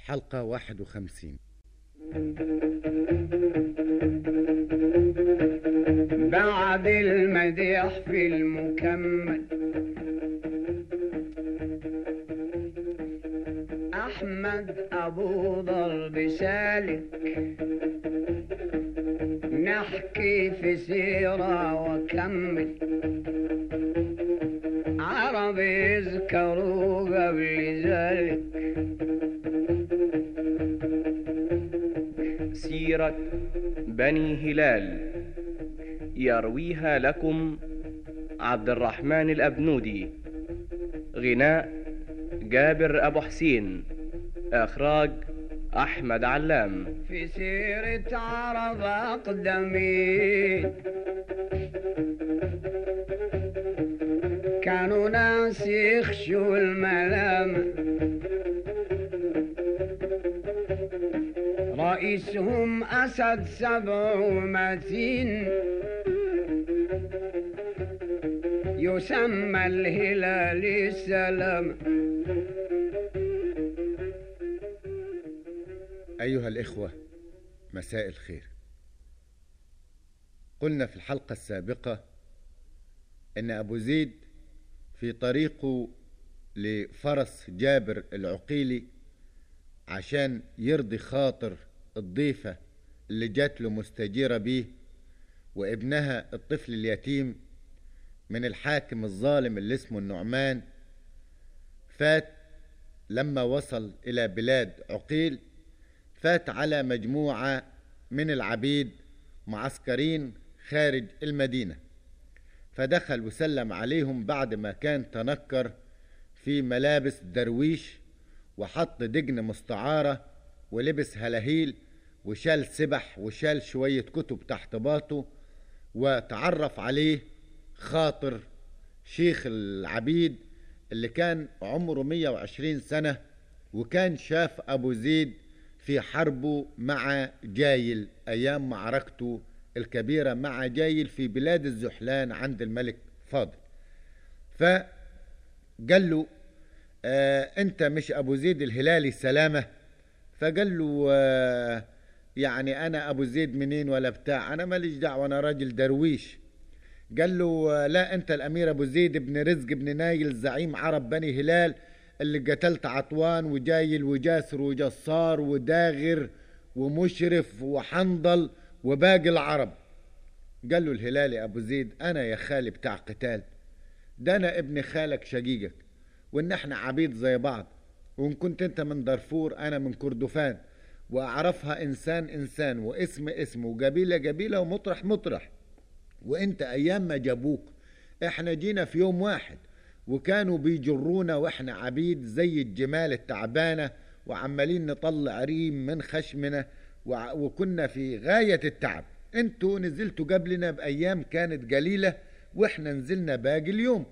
الحلقة 51 بعد المديح في المكمل أحمد أبو ضرب سالك نحكي في سيرة وكمل عرب يذكروا قبل ذلك سيرة بني هلال يرويها لكم عبد الرحمن الأبنودي غناء جابر أبو حسين إخراج أحمد علام في سيرة عرب أقدمين كانوا ناس يخشوا الملامة رئيسهم أسد سبع ومتين يسمى الهلال السلام أيها الإخوة مساء الخير قلنا في الحلقة السابقة أن أبو زيد في طريقه لفرس جابر العقيلي عشان يرضي خاطر الضيفة اللي جات له مستجيرة بيه وابنها الطفل اليتيم من الحاكم الظالم اللي اسمه النعمان فات لما وصل إلى بلاد عقيل فات على مجموعة من العبيد معسكرين خارج المدينة فدخل وسلم عليهم بعد ما كان تنكر في ملابس درويش وحط دجن مستعارة ولبس هلاهيل وشال سبح وشال شوية كتب تحت باطه وتعرف عليه خاطر شيخ العبيد اللي كان عمره 120 سنة وكان شاف أبو زيد في حربه مع جايل أيام معركته الكبيرة مع جايل في بلاد الزحلان عند الملك فاضل فقال له آه أنت مش أبو زيد الهلالي سلامة فقال له آه يعني أنا أبو زيد منين ولا بتاع أنا ماليش دعوة أنا راجل درويش قال له آه لا أنت الأمير أبو زيد بن رزق بن نايل زعيم عرب بني هلال اللي قتلت عطوان وجايل وجاسر وجصار وداغر ومشرف وحنظل وباقي العرب قال له الهلالي أبو زيد أنا يا خالي بتاع قتال ده أنا ابن خالك شقيقك وإن احنا عبيد زي بعض وإن كنت أنت من دارفور أنا من كردفان وأعرفها إنسان إنسان واسم اسم وقبيلة قبيلة ومطرح مطرح وإنت أيام ما جابوك احنا جينا في يوم واحد وكانوا بيجرونا واحنا عبيد زي الجمال التعبانة وعمالين نطلع ريم من خشمنا وع- وكنا في غاية التعب انتوا نزلتوا قبلنا بأيام كانت قليلة واحنا نزلنا باقي اليوم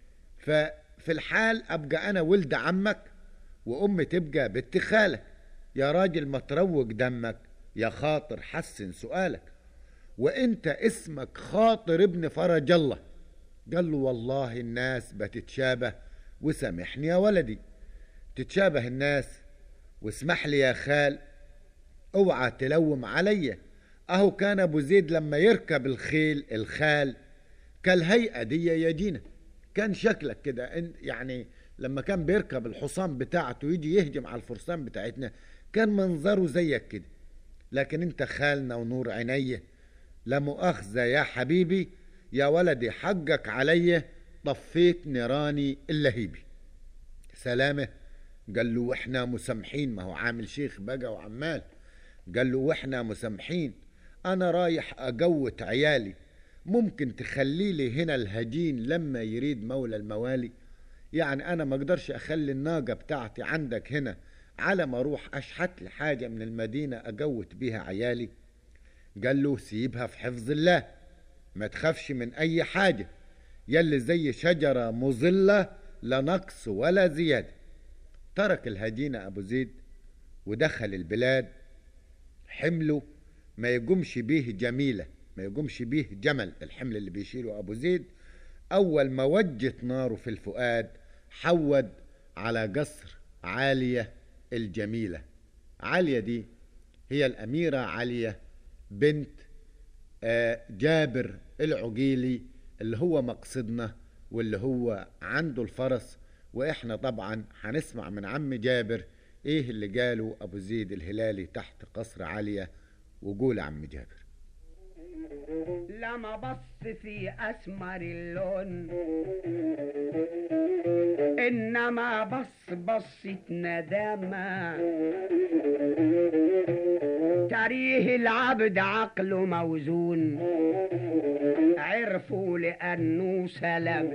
ففي الحال أبقى أنا ولد عمك وأمي تبقى بنت خالك يا راجل ما تروق دمك يا خاطر حسن سؤالك وانت اسمك خاطر ابن فرج الله قال له والله الناس بتتشابه وسامحني يا ولدي تتشابه الناس واسمح لي يا خال اوعى تلوم عليا اهو كان ابو زيد لما يركب الخيل الخال كالهيئة دي يا جينا كان شكلك كده إن- يعني لما كان بيركب الحصان بتاعته يجي يهجم على الفرسان بتاعتنا كان منظره زيك كده لكن انت خالنا ونور عينيه لا مؤاخذة يا حبيبي يا ولدي حقك عليا طفيت نيراني اللهيبي سلامة قال له واحنا مسامحين ما هو عامل شيخ بقى وعمال قال له واحنا مسامحين انا رايح اجوت عيالي ممكن تخلي لي هنا الهجين لما يريد مولى الموالي يعني انا ما اقدرش اخلي الناقة بتاعتي عندك هنا على ما اروح اشحت لي حاجة من المدينة اجوت بيها عيالي قال له سيبها في حفظ الله ما تخافش من اي حاجة يلي زي شجرة مظلة لا نقص ولا زيادة ترك الهجينة ابو زيد ودخل البلاد حمله ما يقومش بيه جميلة ما يقومش بيه جمل الحمل اللي بيشيله أبو زيد أول ما وجت ناره في الفؤاد حود على قصر عالية الجميلة علية دي هي الأميرة علية بنت آه، جابر العقيلي اللي هو مقصدنا واللي هو عنده الفرس واحنا طبعا هنسمع من عم جابر ايه اللي قاله ابو زيد الهلالي تحت قصر علية وقول عم جابر لما بص في اسمر اللون انما بص بصة ندامة تاريه العبد عقله موزون عرفوا لانه سلام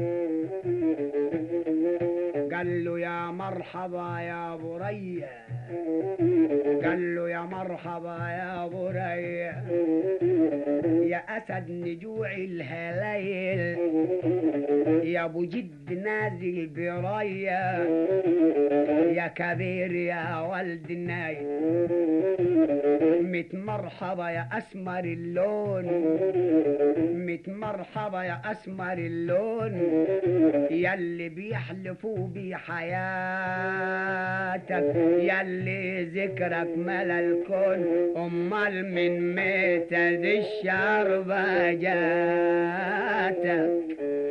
قال له يا مرحبا يا برية قال له يا مرحبا يا برية يا أسد نجوع الهلايل يا أبو جد نازل براية يا كبير يا ولد النايل مت مرحبا يا أسمر اللون مت مرحبا يا أسمر اللون يلي بيحلفوا بحياتك يلي ذكرك ملا الكون أمال من متى دي الشربة جاتك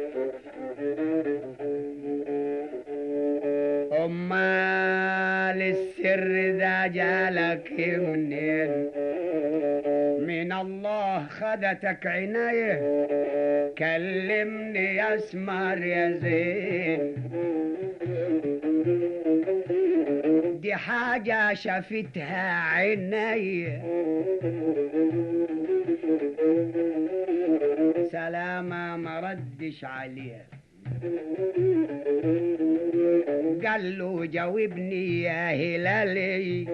أمال السر ذا جالك منين من الله خدتك عناية كلمني يا اسمر يا زين دي حاجة شافتها عيني سلامة ما ردش عليها قال له جاوبني يا هلالي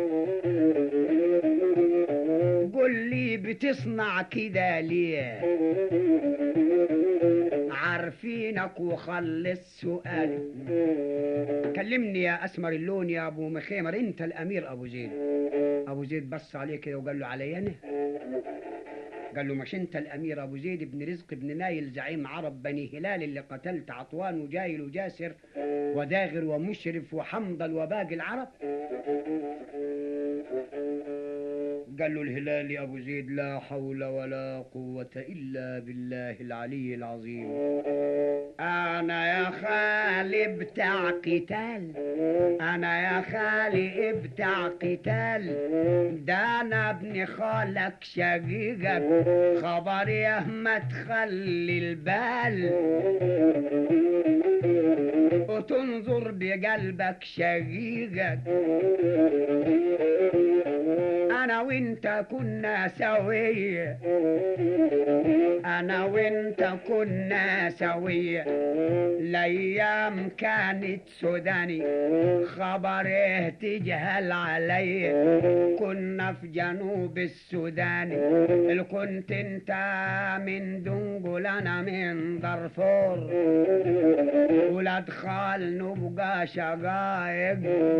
قل لي بتصنع كده ليه عارفينك وخلص سؤالي كلمني يا اسمر اللون يا ابو مخيمر انت الامير ابو زيد ابو زيد بص عليه كده وقال له علي انا قال له مش انت الامير ابو زيد بن رزق بن نايل زعيم عرب بني هلال اللي قتلت عطوان وجايل وجاسر وداغر ومشرف وحمضل وباقي العرب قال له الهلال ابو زيد لا حول ولا قوة الا بالله العلي العظيم انا يا خالي بتاع قتال انا يا خالي بتاع قتال ده انا ابن خالك شقيقك خبر يا ما تخلي البال وتنظر بقلبك شقيقك انا وانت كنا سوية انا وانت كنا سوية الايام كانت سوداني خبره تجهل علي كنا في جنوب السودان اللي كنت انت من دنقل انا من دارفور ولاد خال نبقى شقايق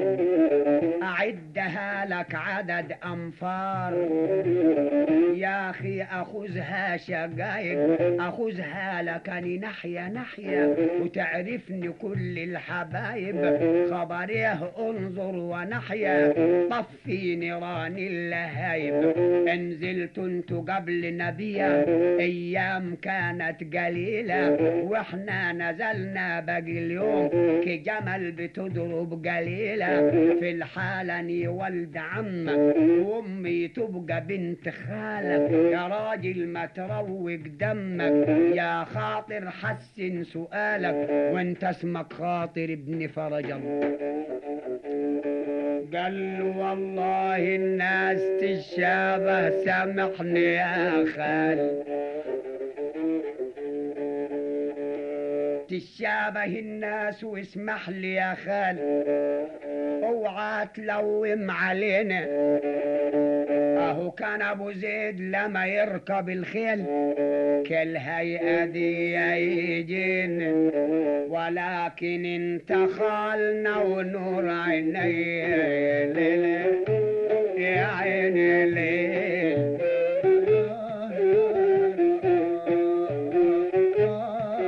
اعدها لك عدد انفار يا اخي اخذها شقايق اخذها لك أني ناحية ناحية وتعرفني كل الحبايب خبريه انظر ونحيا طفي نيران اللهايب انزلت انت قبل نبيا ايام كانت قليلة واحنا نزلنا باقي اليوم كجمل بتضرب قليلة في الحالة اني ولد عمك وامي تبقى بنت خالك يا راجل ما تروق دمك يا خاطر حسن سؤالك وانت اسمك خاطر ابن فرج الله قال له والله الناس تشابه سامحني يا خال تشابه الناس واسمح لي يا خال اوعى تلوم علينا اهو كان ابو زيد لما يركب الخيل كالهيئة دي يجين ولكن انت خالنا ونور عيني يا عيني ليل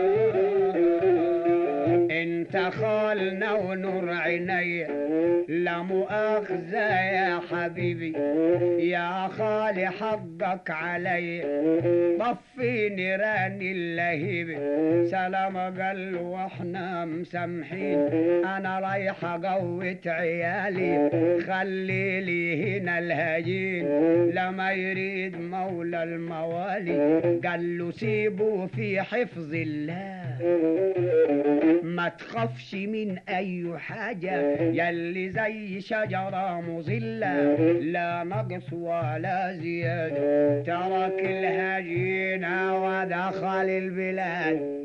انت خالنا ونور عيني لا مؤاخذة يا حبيبي يا خالي حقك علي طفي نيران اللهيب سلام قال له واحنا مسامحين انا رايحة قوت عيالي خلي لي هنا الهجين لما يريد مولى الموالي قال له سيبه في حفظ الله ما تخافش من اي حاجة يلي زي شجرة مظلة لا نقص ولا زيادة ترك الهجينة ودخل البلاد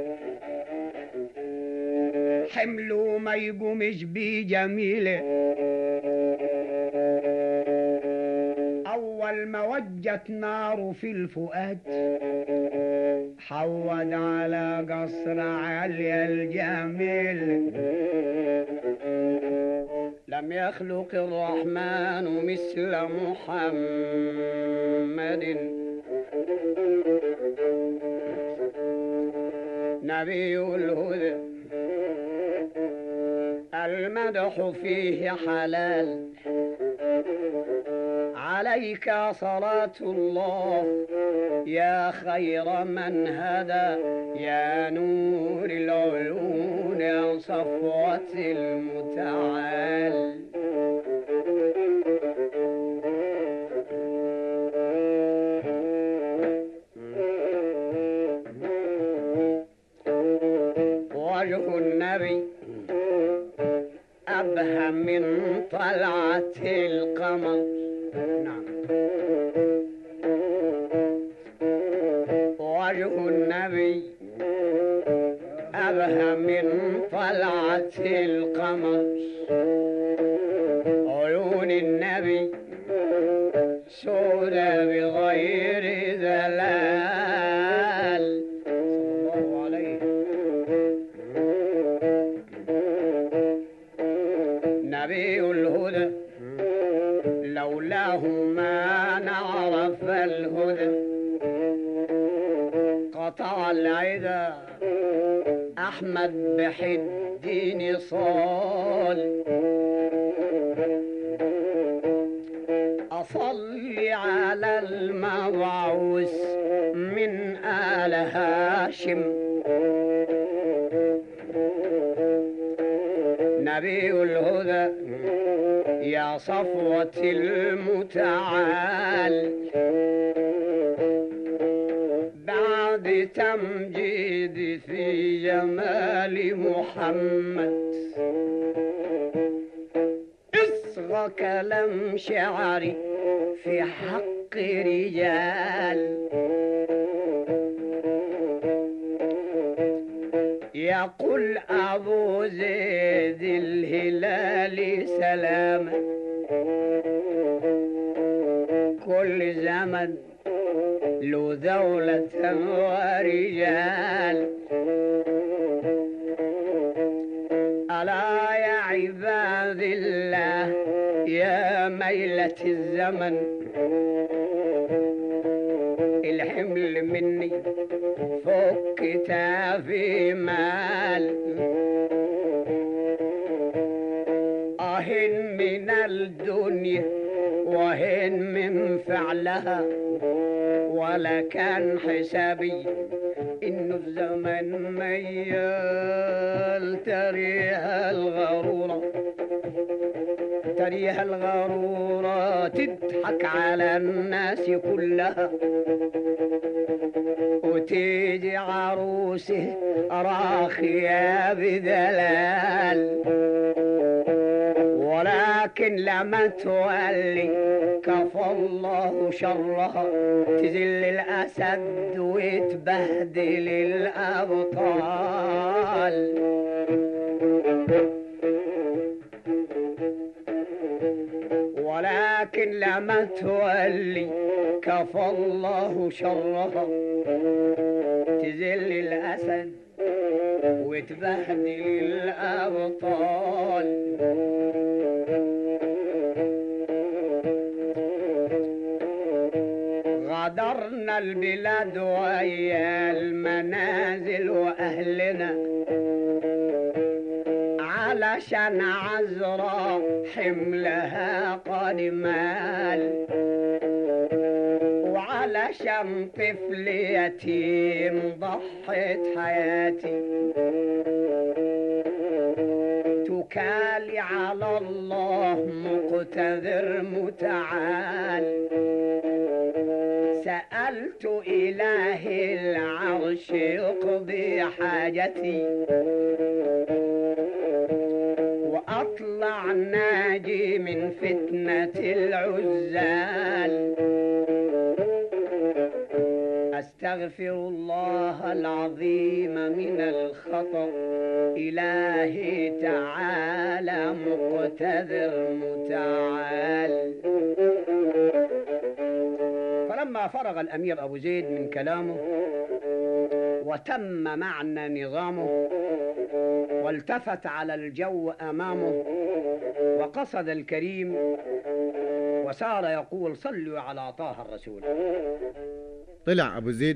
حمله ما يقومش بيه جميلة أول ما وجت ناره في الفؤاد حود على قصر علي الجميل لم يخلق الرحمن مثل محمد نبي الهدى المدح فيه حلال عليك صلاة الله يا خير من هدى يا نور العيون يا صفوة المتعال وجه النبي أبهى من طلعة القمر نعم وجه النبي أبهى من طلعة القمر عيون النبي سودة بغير ذلال صلى الله عليه نبي الهدى لولاه ما نعرف الهدى قطع العدا أحمد بحد صال أصلي على المبعوث من آل هاشم نبي الهدى يا صفوة المتعال بعد تمجيد في جمال محمد اصغى كلام شعري في حق رجال يقول أبو زيد الهلال سلامة كل زمن له دولة ورجال ألا يا عباد الله يا ميلة الزمن الحمل مني فوق كتافي مال أهن من الدنيا وهن من فعلها ولا كان حسابي إنه الزمن ميال تريها الغرورة تريها الغرورة تضحك على الناس كلها وتيجي عروسه راخية بدلال ولكن لما تولي كفى الله شرها تذل الأسد وتبهدل الأبطال ولكن لما تولي كفى الله شرها تذل الأسد وتبهدل الأبطال غادرنا البلاد ويا المنازل وأهلنا علشان عذراء حملها قد مال وعلشان طفل يتيم ضحت حياتي توكالي على الله مقتدر متعال سألت إله العرش يقضي حاجتي وأطلع ناجي من فتنة العزال أستغفر الله العظيم من الخطأ إلهي تعالى مقتدر متعال فلما فرغ الأمير أبو زيد من كلامه وتم معنى نظامه والتفت على الجو أمامه وقصد الكريم وسار يقول صلوا على طه الرسول طلع أبو زيد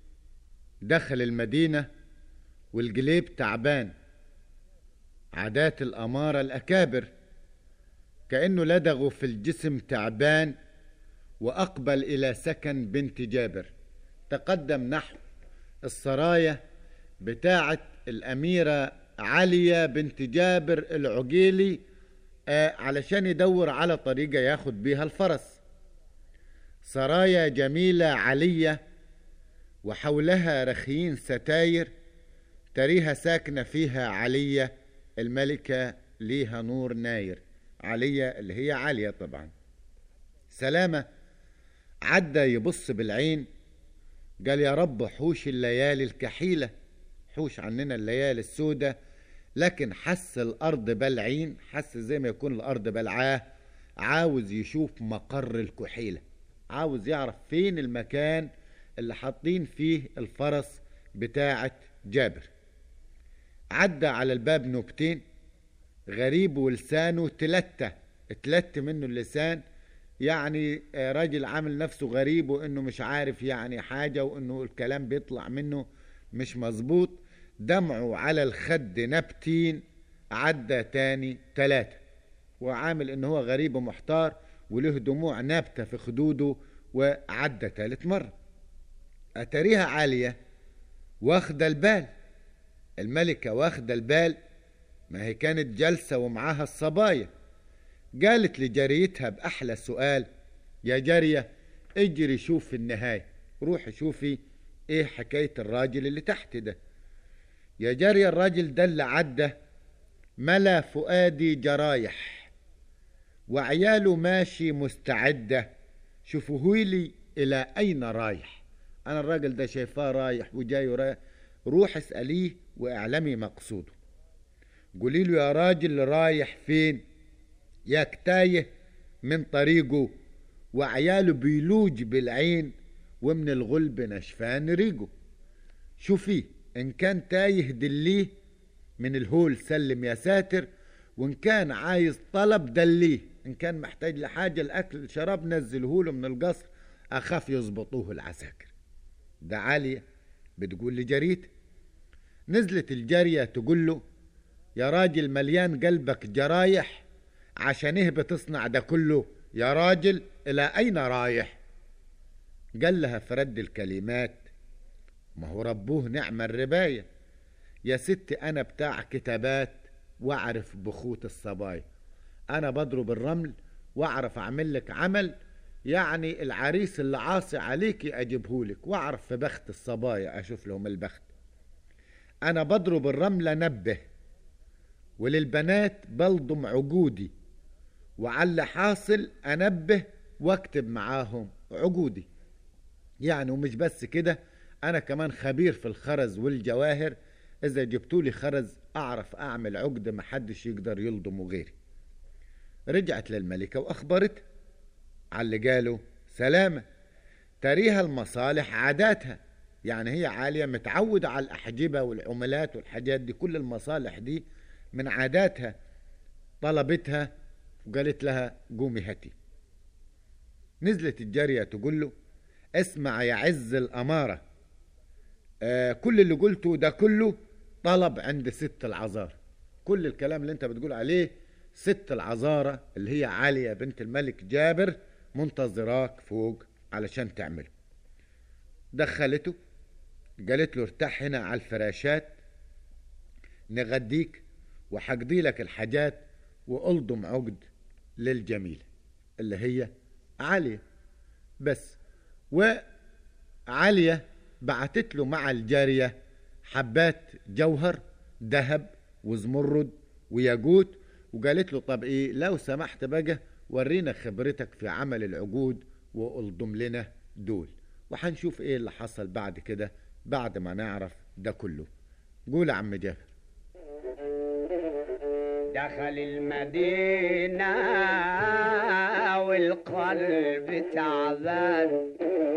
دخل المدينة والجليب تعبان عادات الأمارة الأكابر كأنه لدغه في الجسم تعبان وأقبل إلى سكن بنت جابر تقدم نحو السرايا بتاعة الأميرة عليا بنت جابر العقيلي آه علشان يدور على طريقة ياخد بيها الفرس سرايا جميلة علية وحولها رخيين ستاير تريها ساكنة فيها علية الملكة ليها نور ناير علية اللي هي عالية طبعا سلامة عدى يبص بالعين قال يا رب حوش الليالي الكحيلة حوش عننا الليالي السودة لكن حس الأرض بلعين حس زي ما يكون الأرض بلعاه عاوز يشوف مقر الكحيلة عاوز يعرف فين المكان اللي حاطين فيه الفرس بتاعة جابر عدى على الباب نوبتين غريب ولسانه تلتة اتلت منه اللسان يعني راجل عامل نفسه غريب وانه مش عارف يعني حاجة وانه الكلام بيطلع منه مش مظبوط دمعه على الخد نبتين عدى تاني تلاتة وعامل ان هو غريب ومحتار وله دموع نابتة في خدوده وعدى تالت مرة أتريها عالية واخدة البال الملكة واخدة البال ما هي كانت جلسة ومعاها الصبايا قالت لجريتها بأحلى سؤال يا جارية اجري شوف النهاية روحي شوفي ايه حكاية الراجل اللي تحت ده يا جارية الراجل ده اللي عدى ملا فؤادي جرايح وعياله ماشي مستعدة شوفوا لي إلى أين رايح أنا الراجل ده شايفاه رايح وجاي ورايح روح اسأليه واعلمي مقصوده قولي له يا راجل رايح فين ياك تايه من طريقه وعياله بيلوج بالعين ومن الغلب نشفان ريقه شوفيه إن كان تايه دليه من الهول سلم يا ساتر وإن كان عايز طلب دليه إن كان محتاج لحاجة الأكل الشراب نزله له من القصر أخاف يظبطوه العساكر ده عالية بتقول لجريت نزلت الجارية تقول له يا راجل مليان قلبك جرايح عشان ايه بتصنع ده كله يا راجل إلى أين رايح قال لها في رد الكلمات ما هو ربوه نعم الرباية يا ست أنا بتاع كتابات وأعرف بخوت الصبايا أنا بضرب الرمل وأعرف أعمل لك عمل يعني العريس اللي عاصي عليكي أجيبهولك وأعرف في بخت الصبايا أشوف لهم البخت أنا بضرب الرمل أنبه وللبنات بلضم عقودي وعلى حاصل أنبه واكتب معاهم عقودي يعني ومش بس كده أنا كمان خبير في الخرز والجواهر إذا جبتولي خرز أعرف أعمل عقد محدش يقدر يلضمه غيري رجعت للملكة وأخبرت على اللي قالوا سلامة تريها المصالح عاداتها يعني هي عالية متعودة على الأحجبة والعملات والحاجات دي كل المصالح دي من عاداتها طلبتها وقالت لها قومي هاتي نزلت الجارية تقول له اسمع يا عز الأمارة آه كل اللي قلته ده كله طلب عند ست العذار كل الكلام اللي انت بتقول عليه ست العذارة اللي هي عالية بنت الملك جابر منتظراك فوق علشان تعمله دخلته قالت له ارتاح هنا على الفراشات نغديك وحقضي لك الحاجات وألضم عقد للجميلة اللي هي عالية بس وعالية بعتت له مع الجارية حبات جوهر ذهب وزمرد وياقوت وقالت له طب ايه لو سمحت بقى ورينا خبرتك في عمل العقود والضم لنا دول وحنشوف ايه اللي حصل بعد كده بعد ما نعرف ده كله قول يا عم جابر دخل المدينة والقلب تعبان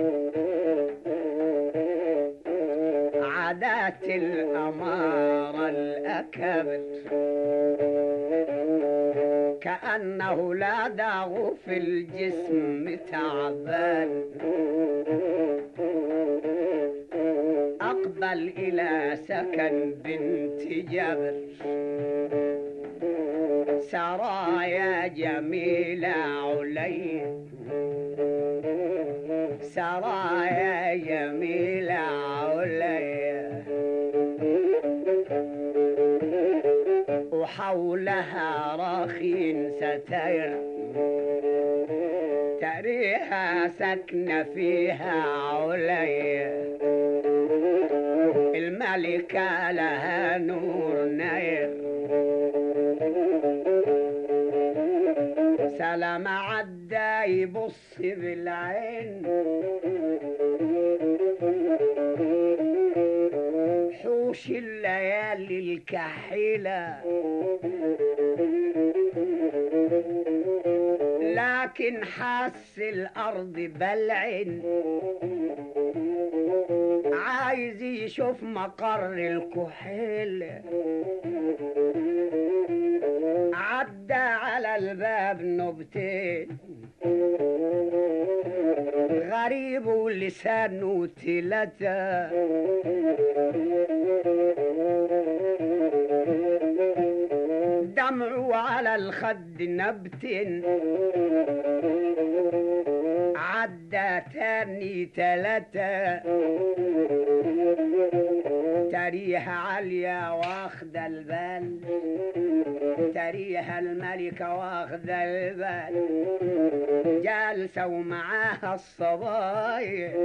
عادات الأمارة الأكبر كأنه لا داغ في الجسم تعبان أقبل إلى سكن بنت جبر سرايا جميلة علي سرايا جميلة علي وحولها راخين ستير تريها سكنة فيها علي الملكة لها نور نير سلام عدى يبص بالعين حوش الليالي الكحيلة لكن حس الأرض بلعن عايز يشوف مقر الكحيل عدى على الباب نبتين غريب ولسانه تلاتة دمعه على الخد نبت عدى تاني تلاتة تريها عالية واخدة البال تريها الملكة واخدة البال جالسة ومعاها الصبايا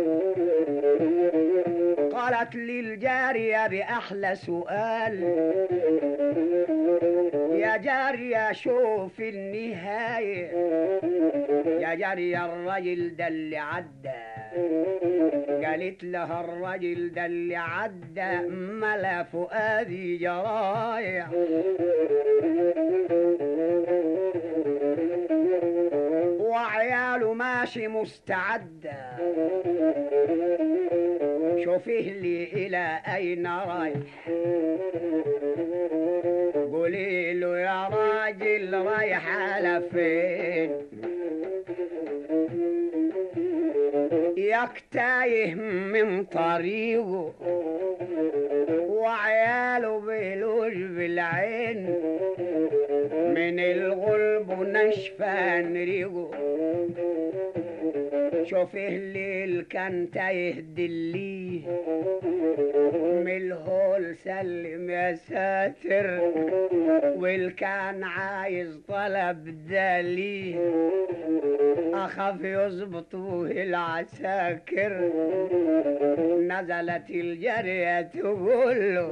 قالت للجارية بأحلى سؤال يا جارية شوف النهاية يا جارية الرجل ده اللي عدى قالت لها الرجل ده اللي عدى ملا فؤادي جرايح وعياله ماشي مستعدة شوفيه لي إلى أين رايح قولي له يا راجل رايح على فين ياك تايه من طريقه وعياله بيلوج بالعين من الغلب ونشفان ريقه شوف الليل كان تايه دليه من الهول سلم يا ساتر والكان عايز طلب دليه أخاف يظبطوه العساكر نزلت الجارية تقول له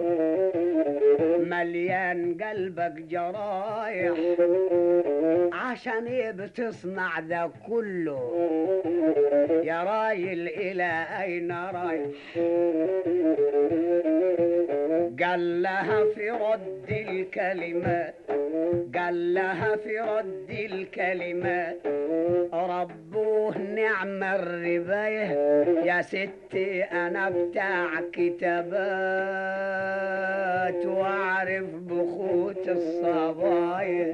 مليان قلبك جرايح عشان ايه بتصنع ده كله يا رايل الى اين رايح قال لها في رد الكلمات قال لها في رد الكلمات ربوه نعم الرباية يا ستي أنا بتاع كتابات وأعرف بخوت الصبايا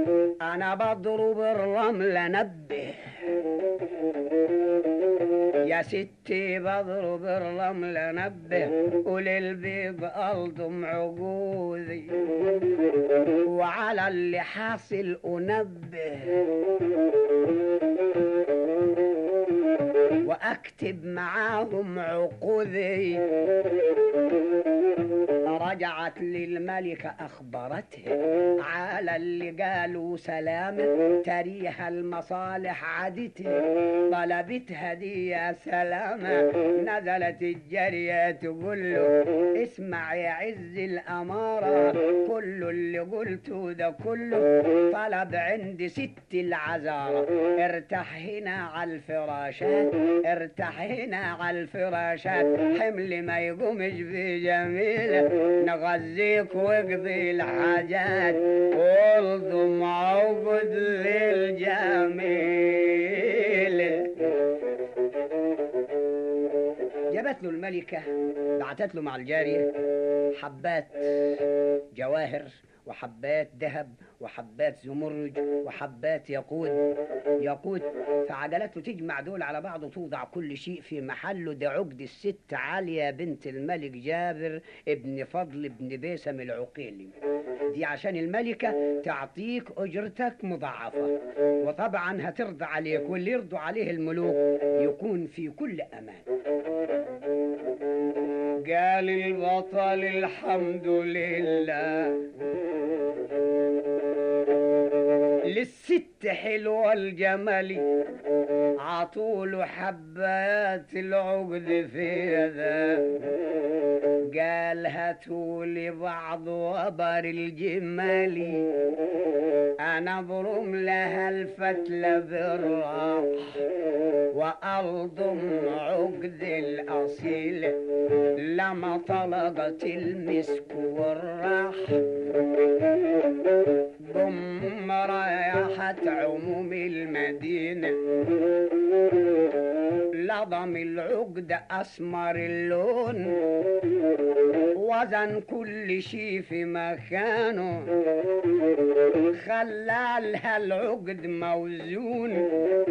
أنا بضرب الرمل نبه يا ستي بضرب الرمل نبه وللبيض ألضم عقودي وعلى اللي حاصل أنبه واكتب معاهم عقودي رجعت للملكة أخبرته على اللي قالوا سلامة تريها المصالح عدته طلبت هدية سلامة نزلت الجارية تقول له اسمع يا عز الأمارة كل اللي قلته ده كله طلب عند ست العذارى ارتاح هنا على الفراشات ارتاح هنا على الفراشات حمل ما يقومش بجميلة نغذيك واقضي الحاجات والضم عقد للجميل جابت له الملكة بعتت له مع الجارية حبات جواهر وحبات ذهب وحبات زمرد وحبات ياقوت ياقوت فعجلته تجمع دول على بعض وتوضع كل شيء في محله ده عقد الست عالية بنت الملك جابر ابن فضل ابن بيسم العقيلي دي عشان الملكة تعطيك أجرتك مضاعفة وطبعا هترضى عليك واللي يرضوا عليه الملوك يكون في كل أمان قال البطل الحمد لله للست حلوة الجمل عطوله حبات العقد في ذا قال هاتولي بعض وبر الجمال انا برم لها الفتلة بالراح وألضم عقد الأصيل لما طلقت المسك والراح ضم رايحة عموم المدينة لضم العقد أسمر اللون وزن كل شي في مكانه خلالها العقد موزون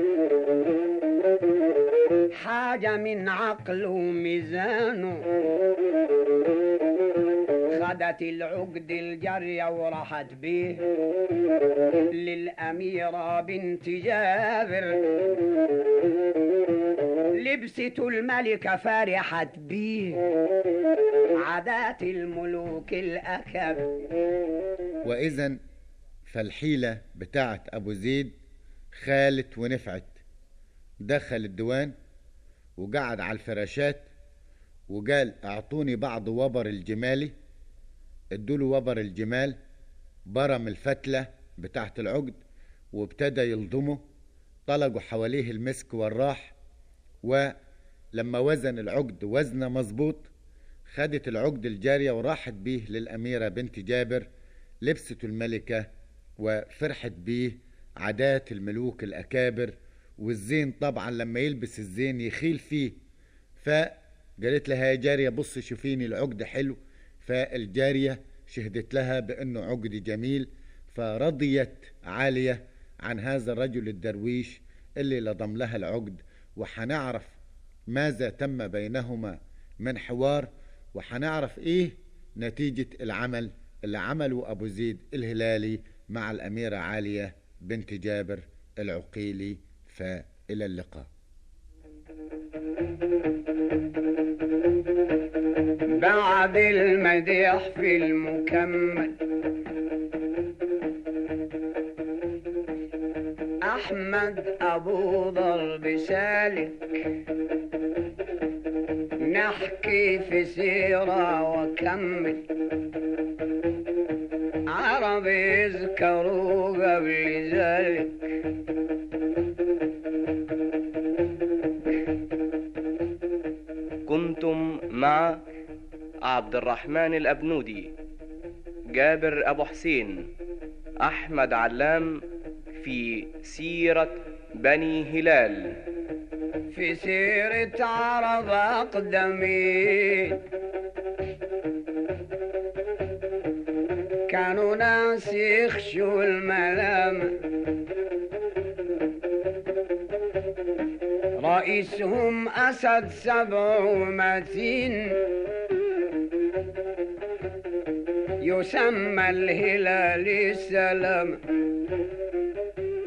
حاجة من عقل وميزانه خدت العقد الجرية وراحت بيه للأميرة بنت جابر لبسته الملكة فرحت بيه عادات الملوك الأكبر وإذا فالحيلة بتاعت أبو زيد خالت ونفعت دخل الديوان وقعد على الفراشات وقال اعطوني بعض وبر الجمالي ادوله وبر الجمال برم الفتلة بتاعت العقد وابتدى يلضمه طلقوا حواليه المسك والراح ولما وزن العقد وزنه مظبوط خدت العقد الجارية وراحت بيه للأميرة بنت جابر لبسته الملكة وفرحت بيه عادات الملوك الأكابر والزين طبعا لما يلبس الزين يخيل فيه فقالت لها يا جارية بص شوفيني العقد حلو فالجارية شهدت لها بأنه عقد جميل فرضيت عالية عن هذا الرجل الدرويش اللي لضم لها العقد وحنعرف ماذا تم بينهما من حوار وحنعرف ايه نتيجة العمل اللي عمله أبو زيد الهلالي مع الأميرة عالية بنت جابر العقيلي فإلى اللقاء بعد المديح في المكمل أحمد أبو ضرب سالك نحكي في سيرة وكمل عرب يذكروا قبل ذلك كنتم مع عبد الرحمن الأبنودي جابر أبو حسين أحمد علام في سيرة بني هلال في سيرة عرب أقدمين كانوا ناس يخشوا الملام رئيسهم أسد سبع متين يسمى الهلال السلام